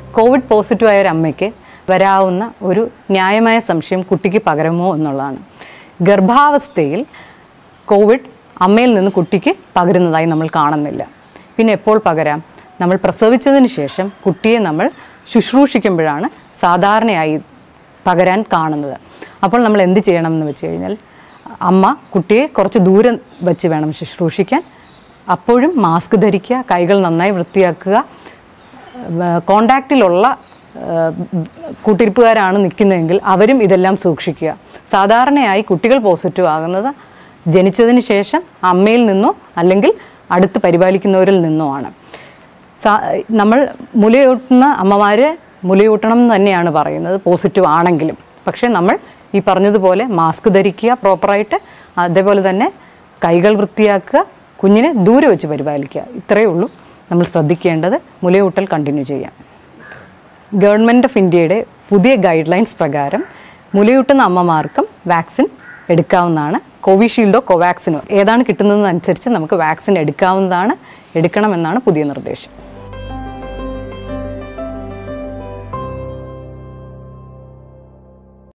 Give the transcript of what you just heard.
Covid പോസിറ്റീവായ ഒരു അമ്മയ്ക്ക് വരാവുന്ന ഒരു ന്യായമായ സംശയം കുട്ടിക്ക് പകരുമോ എന്നുള്ളതാണ് ഗർഭാവസ്ഥയിൽ കോവിഡ് അമ്മയിൽ നിന്ന് കുട്ടിക്ക് പകരുന്നതായി നമ്മൾ കാണുന്നില്ല പിന്നെ എപ്പോൾ പകരാം നമ്മൾ പ്രസവിച്ചതിന് ശേഷം കുട്ടിയെ നമ്മൾ ശുശ്രൂഷിക്കുമ്പോഴാണ് സാധാരണയായി പകരാൻ കാണുന്നത് അപ്പോൾ നമ്മൾ എന്ത് ചെയ്യണം എന്ന് വെച്ച് കഴിഞ്ഞാൽ അമ്മ കുട്ടിയെ കുറച്ച് ദൂരം വെച്ച് വേണം ശുശ്രൂഷിക്കാൻ അപ്പോഴും മാസ്ക് ധരിക്കുക കൈകൾ നന്നായി വൃത്തിയാക്കുക കോണ്ടാക്റ്റിലുള്ള കൂട്ടിരിപ്പുകാരാണ് നിൽക്കുന്നതെങ്കിൽ അവരും ഇതെല്ലാം സൂക്ഷിക്കുക സാധാരണയായി കുട്ടികൾ പോസിറ്റീവ് ആകുന്നത് ജനിച്ചതിന് ശേഷം അമ്മയിൽ നിന്നോ അല്ലെങ്കിൽ അടുത്ത് പരിപാലിക്കുന്നവരിൽ നിന്നോ ആണ് സാ- നമ്മൾ മുലയൂട്ടുന്ന അമ്മമാർ മുലയൂട്ടണം എന്ന് തന്നെയാണ് പറയുന്നത് പോസിറ്റീവ് ആണെങ്കിലും പക്ഷേ നമ്മൾ ഈ പറഞ്ഞതുപോലെ മാസ്ക് ധരിക്കുക പ്രോപ്പറായിട്ട് അതേപോലെ തന്നെ കൈകൾ വൃത്തിയാക്കുക കുഞ്ഞിനെ ദൂരെ വെച്ച് പരിപാലിക്കുക ഇത്രയേ ഉള്ളൂ നമ്മൾ ശ്രദ്ധിക്കേണ്ടത് മുലയൂട്ടൽ കണ്ടിന്യൂ ചെയ്യാം ഗവൺമെൻറ് ഓഫ് ഇന്ത്യയുടെ പുതിയ ഗൈഡ് ലൈൻസ് പ്രകാരം മുലയൂട്ടുന്ന അമ്മമാർക്കും വാക്സിൻ എടുക്കാവുന്നതാണ് കോവിഷീൽഡോ കോവാക്സിനോ ഏതാണ് കിട്ടുന്നതെന്നനുസരിച്ച് നമുക്ക് വാക്സിൻ എടുക്കാവുന്നതാണ് എടുക്കണമെന്നാണ് പുതിയ നിർദ്ദേശം